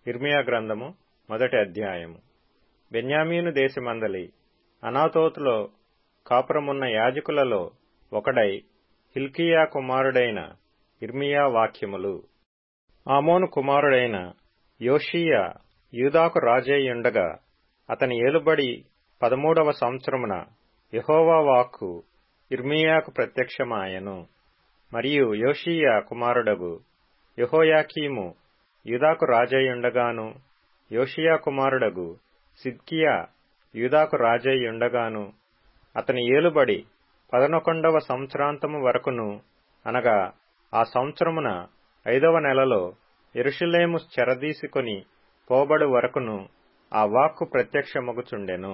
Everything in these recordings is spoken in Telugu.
ఇర్మియా గ్రంథము మొదటి అధ్యాయము బెన్యామీను దేశమందలి అనాతోతులో కాపురమున్న యాజకులలో ఒకడై హిల్కీయా కుమారుడైన ఇర్మియా వాక్యములు ఆమోను కుమారుడైన యోషీయా యూదాకు రాజయ్యుండగా అతని ఏలుబడి పదమూడవ సంవత్సరమున యెహోవా వాక్కు ఇర్మియాకు ప్రత్యక్షమాయెను మరియు యోషీయా కుమారుడగు యెహోయాకీము యూదాకు రాజయ్యుండగాను యోషియా కుమారుడగు సిద్కియా యూదాకు రాజయ్యుండగాను అతని ఏలుబడి పదనొకొండవ సంవత్సరాంతము వరకును అనగా ఆ సంవత్సరమున ఐదవ నెలలో ఎరుషులేము చెరదీసుకొని పోబడు వరకును ఆ వాక్కు ప్రత్యక్షమగుచుండెను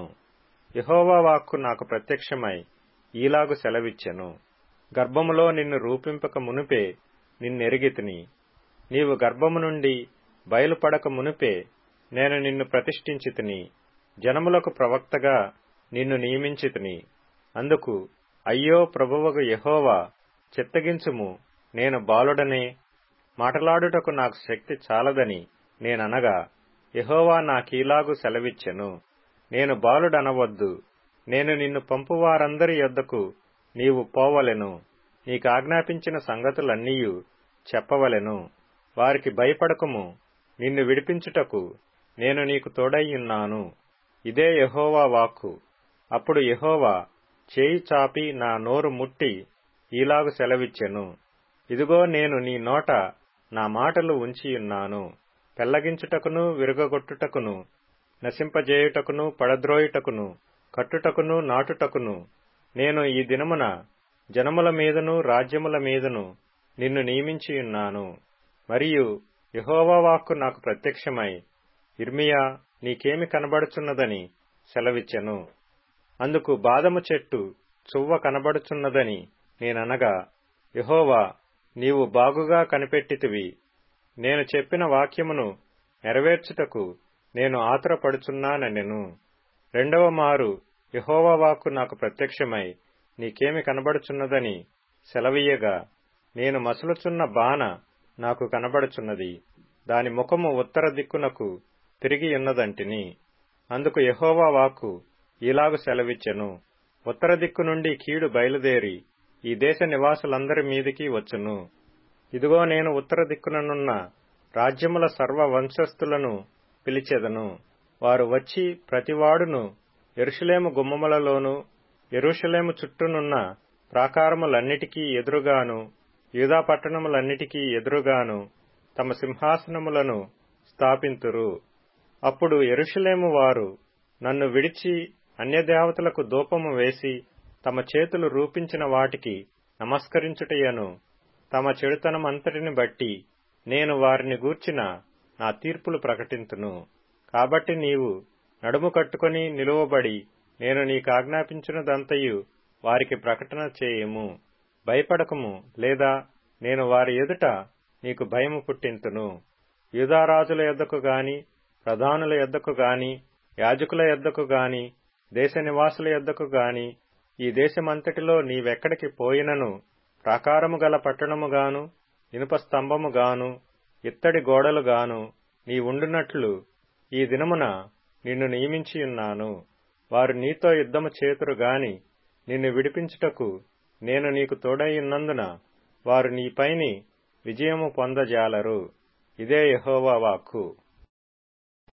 యహోవా వాక్కు నాకు ప్రత్యక్షమై ఈలాగు సెలవిచ్చెను గర్భములో నిన్ను రూపింపక మునుపే నిన్నెరిగితిని నీవు గర్భము నుండి బయలుపడక మునుపే నేను నిన్ను ప్రతిష్ఠించితిని జనములకు ప్రవక్తగా నిన్ను నియమించితిని అందుకు అయ్యో ప్రభువగు యహోవా చిత్తగించుము నేను బాలుడనే మాటలాడుటకు నాకు శక్తి చాలదని నేననగా యహోవా నాకీలాగు సెలవిచ్చెను నేను బాలుడనవద్దు నేను నిన్ను పంపువారందరి యొద్దకు నీవు పోవలెను నీకాజ్ఞాపించిన సంగతులన్నీయు చెప్పవలెను వారికి భయపడకము నిన్ను విడిపించుటకు నేను నీకు తోడయ్యున్నాను ఇదే యహోవా వాక్కు అప్పుడు యహోవా చేయి చాపి నా నోరు ముట్టి ఈలాగు సెలవిచ్చెను ఇదిగో నేను నీ నోట నా మాటలు ఉంచియున్నాను పెళ్లగించుటకును విరగగొట్టుటకును నశింపజేయుటకును పడద్రోయుటకును కట్టుటకును నాటుటకును నేను ఈ దినమున జనముల మీదను రాజ్యముల మీదను నిన్ను నియమించియున్నాను మరియు యహోవా వాక్కు నాకు ప్రత్యక్షమై ఇర్మియా నీకేమి కనబడుచున్నదని సెలవిచ్చెను అందుకు బాదము చెట్టు చువ్వ కనబడుచున్నదని నేననగా యహోవా నీవు బాగుగా కనిపెట్టితివి నేను చెప్పిన వాక్యమును నెరవేర్చుటకు నేను ఆతురపడుచున్నానెను రెండవ మారు యహోవా వాక్కు నాకు ప్రత్యక్షమై నీకేమి కనబడుచున్నదని సెలవీయగా నేను మసులుచున్న బాణ నాకు కనబడుచున్నది దాని ముఖము ఉత్తర దిక్కునకు తిరిగి ఉన్నదంటిని అందుకు యహోవా వాక్కు ఇలాగు సెలవిచ్చెను ఉత్తర దిక్కు నుండి కీడు బయలుదేరి ఈ దేశ నివాసులందరి మీదికి వచ్చును ఇదిగో నేను ఉత్తర దిక్కుననున్న రాజ్యముల సర్వ వంశస్థులను పిలిచెదను వారు వచ్చి ప్రతివాడును ఎరుషులేము గుమ్మములలోను ఎరుషులేము చుట్టూనున్న ప్రాకారములన్నిటికీ ఎదురుగాను యూదా పట్టణములన్నిటికీ ఎదురుగాను తమ సింహాసనములను స్థాపింతురు అప్పుడు ఎరుషులేము వారు నన్ను విడిచి అన్యదేవతలకు దూపము వేసి తమ చేతులు రూపించిన వాటికి నమస్కరించుటయను తమ చెడుతనమంతటిని బట్టి నేను వారిని గూర్చిన నా తీర్పులు ప్రకటింతును కాబట్టి నీవు నడుము కట్టుకొని నిలువబడి నేను నీకాజ్ఞాపించినదంతయు వారికి ప్రకటన చేయము భయపడకము లేదా నేను వారి ఎదుట నీకు భయము పుట్టింతును యూదారాజుల యొద్దకు గాని ప్రధానుల యొద్దకు గాని యాజకుల యొద్దకు గాని దేశ నివాసుల యొద్దకు గాని ఈ దేశమంతటిలో నీవెక్కడికి పోయినను ప్రాకారము గల పట్టణముగాను ఇనుప స్తంభముగాను ఇత్తడి గోడలుగాను నీ ఉండునట్లు ఈ దినమున నిన్ను నియమించియున్నాను వారు నీతో యుద్ధము చేతురు గాని నిన్ను విడిపించుటకు నేను నీకు తోడయ్యున్నందున వారు నీపైని విజయము పొందజాలరు ఇదే యహోవా వాక్కు